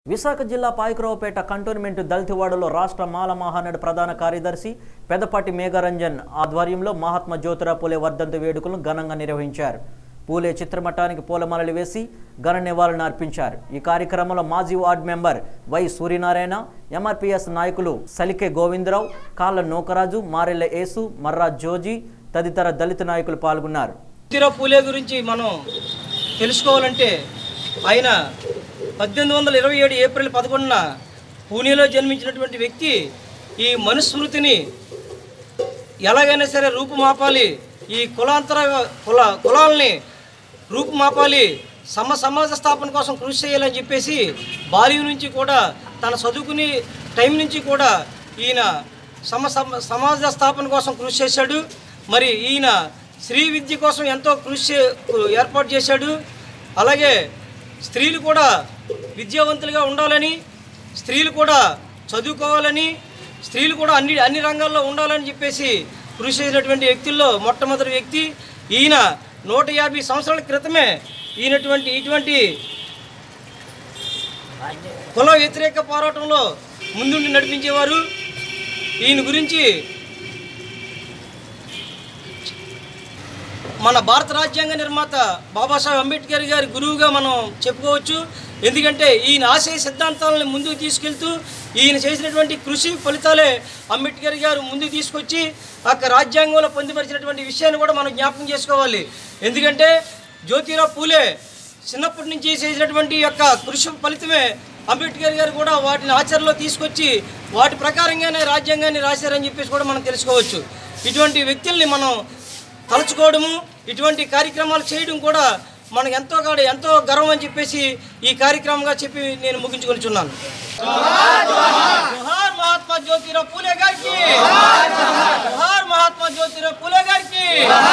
విశాఖ జిల్లా పాయకరావుపేట కంటోన్మెంట్ దళితవాడలో రాష్ట్ర మాల మహానాడు ప్రధాన కార్యదర్శి పెదపాటి మేఘరంజన్ ఆధ్వర్యంలో మహాత్మా జ్యోతిరావు పూలే వర్ధంతి వేడుకలను ఘనంగా నిర్వహించారు పూలే చిత్రపటానికి పూలమాలలు వేసి ఘన నివాళులను అర్పించారు ఈ కార్యక్రమంలో మాజీ ward member Y Suryanarayana MRPS నాయకులు సలికే గోవిందరావు కాళ్ళ నూకరాజు మారెల్ల యేసు మర్రా జోజీ తదితర దళిత నాయకులు పాల్గొన్నారు జ్యోతిరావు పూలే గురించి మనం తెలుసుకోవాలంటే ఆయన పద్దెనిమిది వందల ఇరవై ఏడు ఏప్రిల్ పదకొండున పూణేలో జన్మించినటువంటి వ్యక్తి ఈ మనుస్మృతిని ఎలాగైనా సరే రూపుమాపాలి ఈ కులాంతర కుల కులాలని రూపుమాపాలి సమ సమాజ స్థాపన కోసం కృషి చేయాలని చెప్పేసి బాల్యం నుంచి కూడా తన చదువుకుని టైం నుంచి కూడా ఈయన సమ సమ- సమాజ స్థాపన కోసం కృషి చేశాడు మరి ఈయన స్త్రీ విద్య కోసం ఎంతో కృషి చే- ఏర్పాటు చేశాడు అలాగే స్త్రీలు కూడా విద్యావంతులుగా ఉండాలని స్త్రీలు కూడా చదువుకోవాలని స్త్రీలు కూడా అన్ని అన్ని రంగాల్లో ఉండాలని చెప్పేసి కృషి చేసినటువంటి వ్యక్తుల్లో మొట్టమొదటి వ్యక్తి ఈయన నూట యాభై సంవత్సరాల క్రితమే ఈయనటువంటి ఇటువంటి కుల వ్యతిరేక పోరాటంలో ముందుండి నడిపించేవారు ఈయన గురించి మన భారత రాజ్యాంగ నిర్మాత బాబాసాహెబ్ అంబేద్కర్ గారి గురువుగా మనం చెప్పుకోవచ్చు ఎందుకంటే ఈయన ఆశయ సిద్ధాంతాలను ముందుకు తీసుకెళ్తూ ఈయన చేసినటువంటి కృషి ఫలితాలే అంబేద్కర్ గారు ముందుకు తీసుకొచ్చి అక్కడ రాజ్యాంగంలో పొందుపరిచినటువంటి విషయాన్ని కూడా మనం జ్ఞాపకం చేసుకోవాలి ఎందుకంటే జ్యోతిరావు పూలే చిన్నప్పటి నుంచి చేసినటువంటి యొక్క కృషి ఫలితమే అంబేద్కర్ గారు కూడా వాటిని ఆచరణలో తీసుకొచ్చి వాటి ప్రకారంగానే రాజ్యాంగాన్ని రాశారని చెప్పేసి కూడా మనం తెలుసుకోవచ్చు ఇటువంటి వ్యక్తుల్ని మనం తలుచుకోవడము ఇటువంటి కార్యక్రమాలు చేయడం కూడా మనకు ఎంతో కాడ ఎంతో గర్వం అని చెప్పేసి ఈ కార్యక్రమంగా చెప్పి నేను ముగించుకొనిచున్నాను జోహార్ మహాత్మా జ్యోతిరావు పూలే గారికి జోహార్ మహాత్మా జ్యోతిరావు పూలే గారికి